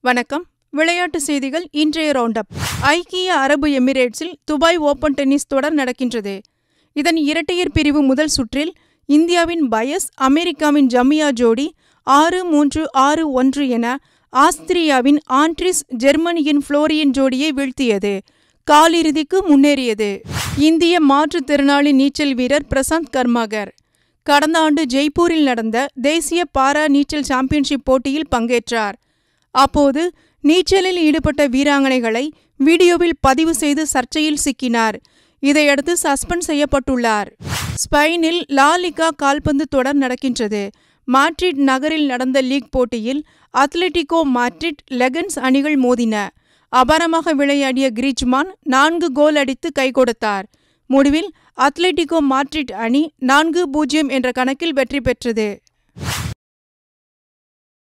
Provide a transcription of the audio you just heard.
வணக்கம் விளையாட்டு செய்திகள் இன்றைய ரவுண்டப் ஐக்கிய அரபு எமிரேட்ஸில் துபாய் ஓபன் டென்னிஸ் தொடர் நடக்கின்றது இதன் இரட்டையர் பிரிவு முதல் சுற்றில் இந்தியாவின் பயஸ் அமெரிக்காவின் ஜமியா ஜோடி ஆறு மூன்று ஆறு ஒன்று என ஆஸ்திரியாவின் ஆண்ட்ரிஸ் ஜெர்மனியின் புளோரியன் ஜோடியை வீழ்த்தியது காலிறுதிக்கு முன்னேறியது இந்திய மாற்றுத்திறனாளி நீச்சல் வீரர் பிரசாந்த் கர்மாகர் கடந்த ஆண்டு ஜெய்ப்பூரில் நடந்த தேசிய பாரா நீச்சல் சாம்பியன்ஷிப் போட்டியில் பங்கேற்றார் அப்போது நீச்சலில் ஈடுபட்ட வீராங்கனைகளை வீடியோவில் பதிவு செய்து சர்ச்சையில் சிக்கினார் இதையடுத்து சஸ்பெண்ட் செய்யப்பட்டுள்ளார் ஸ்பெயினில் லா லிகா கால்பந்து தொடர் நடக்கின்றது மாட்ரிட் நகரில் நடந்த லீக் போட்டியில் அத்லெட்டிகோ மாட்ரிட் லெகன்ஸ் அணிகள் மோதின அபாரமாக விளையாடிய கிரிச்மான் நான்கு கோல் அடித்து கை கொடுத்தார் முடிவில் அத்லெட்டிகோ மாட்ரிட் அணி நான்கு பூஜ்ஜியம் என்ற கணக்கில் வெற்றி பெற்றது